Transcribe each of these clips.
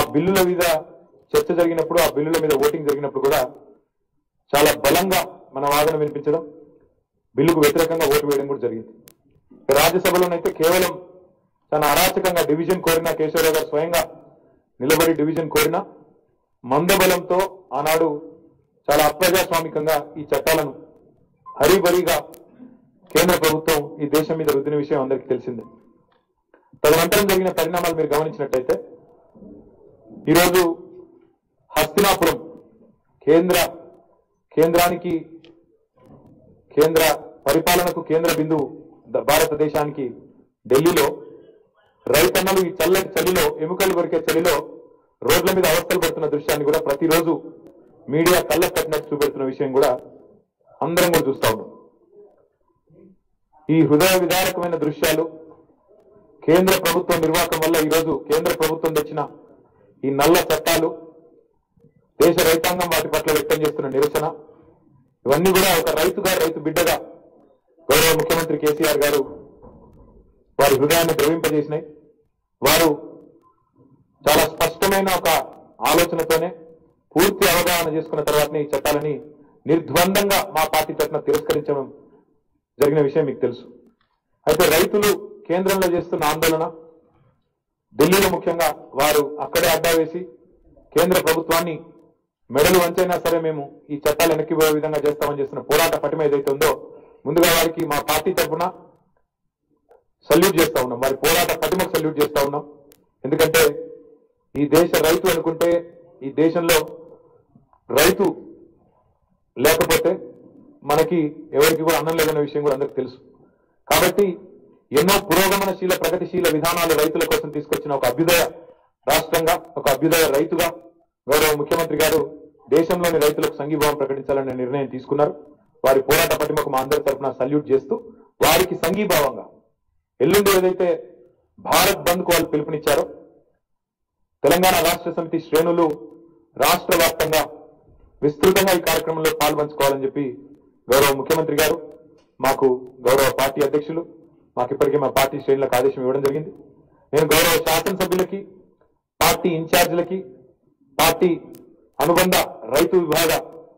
బిల్లుల మీద చర్చ జరిగినప్పుడు ఆ బిల్లుల మీద ఓటింగ్ జరిగినప్పుడు కూడా చాలా బలంగా మన వాదన వినిపించడం బిల్లుకు వ్యతిరేకంగా ఓటు వేయడం కూడా జరిగింది రాజ్యసభలోనైతే కేవలం తన అరాచకంగా డివిజన్ కోరిన కేశవరావు గారు స్వయంగా నిలబడి డివిజన్ కోరిన మందబలంతో ఆనాడు చాలా అప్రజాస్వామికంగా ఈ చట్టాలను హరిబరిగా కేంద్ర ప్రభుత్వం ఈ దేశం మీద రుద్దిన విషయం అందరికీ తెలిసిందే తదనంతరం జరిగిన పరిణామాలు మీరు గమనించినట్టయితే ఈరోజు హస్తినాపురం కేంద్ర కేంద్రానికి కేంద్ర పరిపాలనకు కేంద్ర బిందువు ద- భారతదేశానికి ఢిల్లీలో రైతన్నలు ఈ చల్లటి చలిలో ఎముకలు కొరికే చలిలో రోడ్ల మీద అవస్థలు పడుతున్న దృశ్యాన్ని కూడా ప్రతిరోజు మీడియా కళ్ళకు కట్టినట్టు చూపెడుతున్న విషయం కూడా అందరం కూడా చూస్తా ఉన్నాం ఈ హృదయ విదారకమైన దృశ్యాలు కేంద్ర ప్రభుత్వ నిర్వాహకం వల్ల ఈరోజు కేంద్ర ప్రభుత్వం తెచ్చిన ఈ నల్ల చట్టాలు దేశ రైతాంగం వాటి పట్ల వ్యక్తం చేస్తున్న నిరసన ఇవన్నీ కూడా ఒక రైతుగా రైతు బిడ్డగా గౌరవ ముఖ్యమంత్రి కేసీఆర్ గారు వారి హృదయాన్ని ద్రవింపజేసినాయి వారు చాలా స్పష్టమైన ఒక ఆలోచనతోనే పూర్తి అవగాహన చేసుకున్న తర్వాతనే ఈ చట్టాలని నిర్ద్వందంగా మా పార్టీ తరఫున తిరస్కరించడం జరిగిన విషయం మీకు తెలుసు అయితే రైతులు కేంద్రంలో చేస్తున్న ఆందోళన ఢిల్లీలో ముఖ్యంగా వారు అక్కడే అడ్డా వేసి కేంద్ర ప్రభుత్వాన్ని మెడలు వంచైనా సరే మేము ఈ చట్టాలు వెనక్కి పోయే విధంగా చేస్తామని చేస్తున్న పోరాట పటిమ ఏదైతే ఉందో ముందుగా వారికి మా పార్టీ తరఫున సల్యూట్ చేస్తా ఉన్నాం వారి పోరాట పటిమకు సల్యూట్ చేస్తా ఉన్నాం ఎందుకంటే ఈ దేశ రైతు అనుకుంటే ఈ దేశంలో రైతు లేకపోతే మనకి ఎవరికి కూడా అన్నం లేదన్న విషయం కూడా అందరికి తెలుసు కాబట్టి ఎన్నో పురోగమనశీల ప్రగతిశీల విధానాలు రైతుల కోసం తీసుకొచ్చిన ఒక అభ్యుదయ రాష్ట్రంగా ఒక అభ్యుదయ రైతుగా గౌరవ ముఖ్యమంత్రి గారు దేశంలోని రైతులకు సంఘీభావం ప్రకటించాలనే నిర్ణయం తీసుకున్నారు వారి పోరాట పటిమకు మా అందరి తరఫున సల్యూట్ చేస్తూ వారికి సంఘీభావంగా ఎల్లుండి ఏదైతే భారత్ బంద్ కు వాళ్ళు పిలుపునిచ్చారో తెలంగాణ రాష్ట్ర సమితి శ్రేణులు రాష్ట్ర వ్యాప్తంగా విస్తృతంగా ఈ కార్యక్రమంలో పాల్పంచుకోవాలని చెప్పి గౌరవ ముఖ్యమంత్రి గారు మాకు గౌరవ పార్టీ అధ్యక్షులు మాకు ఇప్పటికే మా పార్టీ శ్రేణులకు ఆదేశం ఇవ్వడం జరిగింది నేను గౌరవ శాసనసభ్యులకి పార్టీ ఇన్ఛార్జీలకి పార్టీ అనుబంధ రైతు విభాగ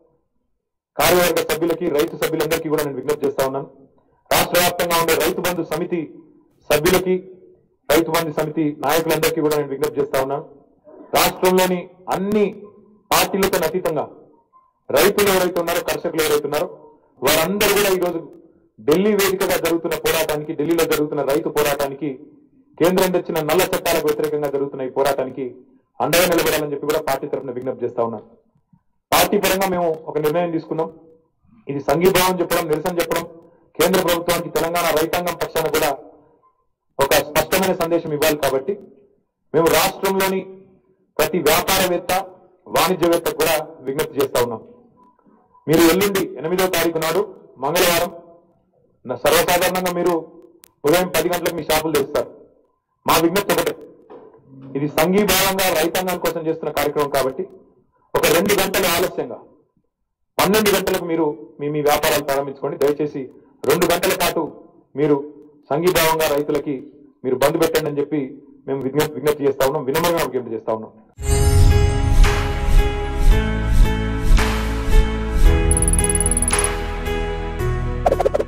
కార్యవర్గ సభ్యులకి రైతు సభ్యులందరికీ కూడా నేను విజ్ఞప్తి చేస్తా ఉన్నాను రాష్ట్ర వ్యాప్తంగా ఉండే రైతు బంధు సమితి సభ్యులకి రైతు బంధు సమితి నాయకులందరికీ కూడా నేను విజ్ఞప్తి చేస్తా ఉన్నాను రాష్ట్రంలోని అన్ని పార్టీలతో అతీతంగా రైతులు ఎవరైతే ఉన్నారో కర్షకులు ఎవరైతే ఉన్నారో వారందరూ కూడా ఈరోజు ఢిల్లీ వేదికగా జరుగుతున్న పోరాటానికి ఢిల్లీలో జరుగుతున్న రైతు పోరాటానికి కేంద్రం తెచ్చిన నల్ల చట్టాలకు వ్యతిరేకంగా జరుగుతున్న ఈ పోరాటానికి అండగా నిలబడాలని చెప్పి కూడా పార్టీ తరఫున విజ్ఞప్తి చేస్తా ఉన్నాను పార్టీ పరంగా మేము ఒక నిర్ణయం తీసుకున్నాం ఇది సంఘీభావం చెప్పడం నిరసన చెప్పడం కేంద్ర ప్రభుత్వానికి తెలంగాణ రైతాంగం పక్షాన కూడా ఒక స్పష్టమైన సందేశం ఇవ్వాలి కాబట్టి మేము రాష్ట్రంలోని ప్రతి వ్యాపారవేత్త వాణిజ్యవేత్తకు కూడా విజ్ఞప్తి చేస్తా ఉన్నాం మీరు ఎల్లుండి ఎనిమిదో తారీఖు నాడు మంగళవారం నా సర్వసాధారణంగా మీరు ఉదయం పది గంటలకు మీ షాపులు తెరుస్తారు మా విజ్ఞప్తి ఒకటే ఇది సంఘీభావంగా రైతాంగం కోసం చేస్తున్న కార్యక్రమం కాబట్టి ఒక రెండు గంటల ఆలస్యంగా పన్నెండు గంటలకు మీరు మీ మీ వ్యాపారాలు ప్రారంభించుకోండి దయచేసి రెండు గంటల పాటు మీరు సంఘీభావంగా రైతులకి మీరు బంద్ పెట్టండి అని చెప్పి మేము విజ్ఞప్తి విజ్ఞప్తి చేస్తా ఉన్నాం వినమ్రంగా విజ్ఞప్తి చేస్తా ఉన్నాం